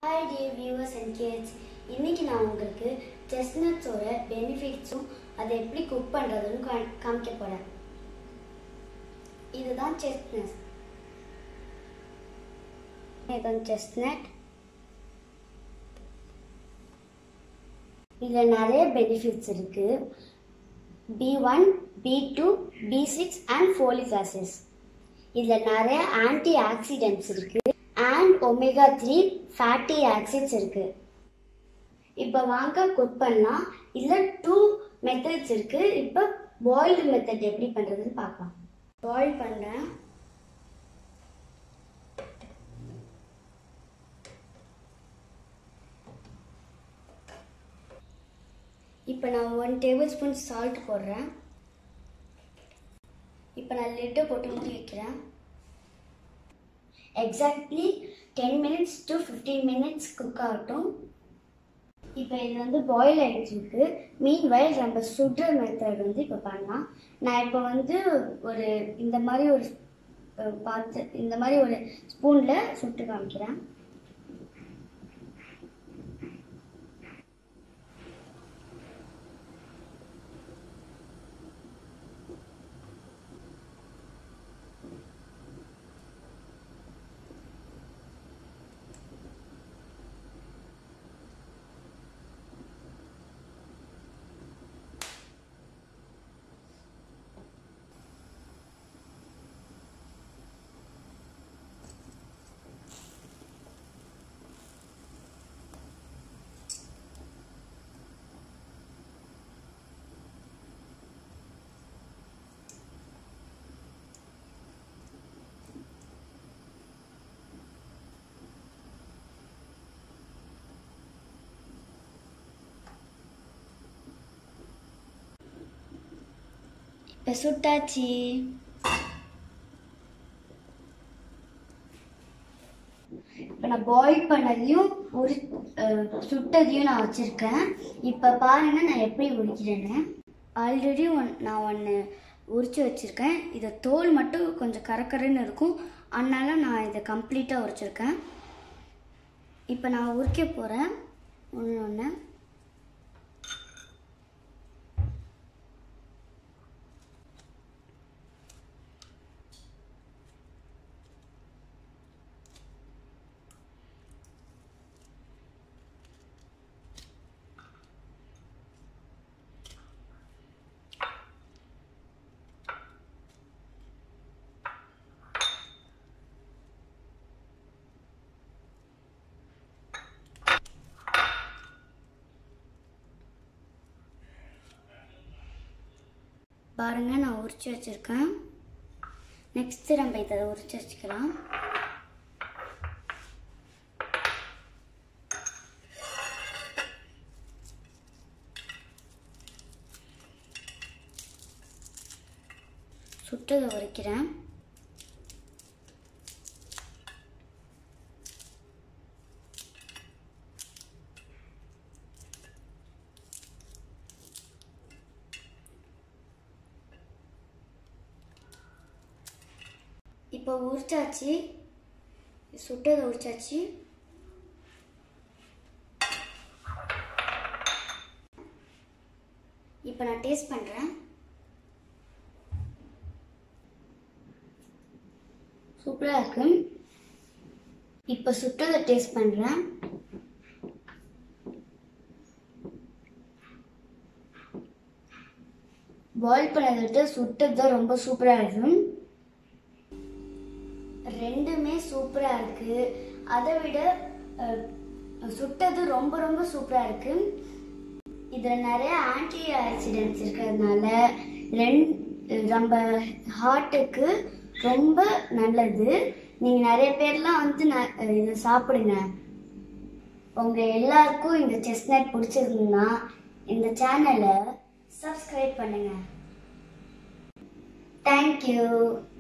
hi dear viewers and kids இன்னைக்கு நான் உங்களுக்கு செஸ்னட்ஸோட பெனிஃபிட்ஸும் அதை எப்படி குக் பண்ணுறதுன்னு கா- காமிக்க போகிறேன் இதுதான் செஸ்னட் இதுதான் செஸ்னட் இதில் நிறைய பெனிஃபிட்ஸ் இருக்குது B one B two B six and folic acids இதில் நிறைய ஆன்டி ஆக்சிடென்ட்ஸ் இருக்கு and omega three fatty acids இருக்கு இப்போ வாங்க குக் பண்ணலாம் இதில் டூ மெத்தட்ஸ் இருக்கு இப்போ பாயில்டு மெத்தட் எப்படி பண்ணுறதுன்னு பார்க்கலாம் பாயில் பண்ணுறேன் இப்போ நான் ஒன் டேபிள் ஸ்பூன் சால்ட் போடுறேன் இப்போ நான் லிட்டை போட்டு மூடி வைக்கிறேன் exactly ten minutes to fifteen minutes cook ஆகட்டும் இப்போ இது வந்து பாயில் ஆகிடுச்சிருக்கு மீன் வயல் நம்ம சுடுற மெத்தட் வந்து இப்போ பண்ணலாம் நான் இப்போ வந்து ஒரு இந்த மாதிரி ஒரு அஹ், பாத்து இந்த மாதிரி ஒரு ஸ்பூனில் சுட்டு காமிக்கிறேன் இப்போ சுட்டாச்சு இப்போ நான் பாயில் பண்ணதையும் உரி அஹ், சுட்டதையும் நான் வச்சுருக்கேன் இப்போ பாருங்க நான் எப்படி உரிக்கிறேன்னு ஆல்ரெடி ஒன் நான் ஒன்று உரிச்சு வச்சுருக்கேன் இதை தோல் மட்டும் கொஞ்சம் கரக்கரன்னு இருக்கும் அதனால நான் இதை கம்ப்ளீட்டாக உரிச்சிருக்கேன் இப்போ நான் உரிக்க போகிறேன் ஒன்று ஒன்று பாருங்க நான் உரிச்சு வச்சிருக்கேன் நெக்ஸ்ட் நம்ம இதை உரிச்சு வச்சுக்கலாம் சுட்டதை உரிக்கிறேன் இப்போ உரிச்சாச்சு சுட்டதை உரிச்சாச்சு இப்போ நான் டேஸ்ட் பண்ணுறேன் சூப்பராக இருக்கு இப்போ சுட்டதை டேஸ்ட் பண்ணுறேன் பாயில் பண்ணதை விட சுட்டது தான் ரொம்ப சூப்பராக இருக்கும் ரெண்டுமே சூப்பராக இருக்கு அதை விட அஹ், சுட்டது ரொம்ப ரொம்ப சூப்பராக இருக்கு இதில் நிறைய ஆன்டி ஆக்சிடென்ட்ஸ் இருக்கிறதுனால ரெண் நம்ம ஹார்ட்டுக்கு ரொம்ப நல்லது நீங்கள் நிறைய பேர்லாம் வந்து ந- இதை சாப்பிடுங்க உங்கள் எல்லாருக்கும் இந்த செஸ்நட் பிடிச்சிருந்ததுன்னா இந்த சேனலை சப்ஸ்கிரைப் பண்ணுங்க தேங்க்யூ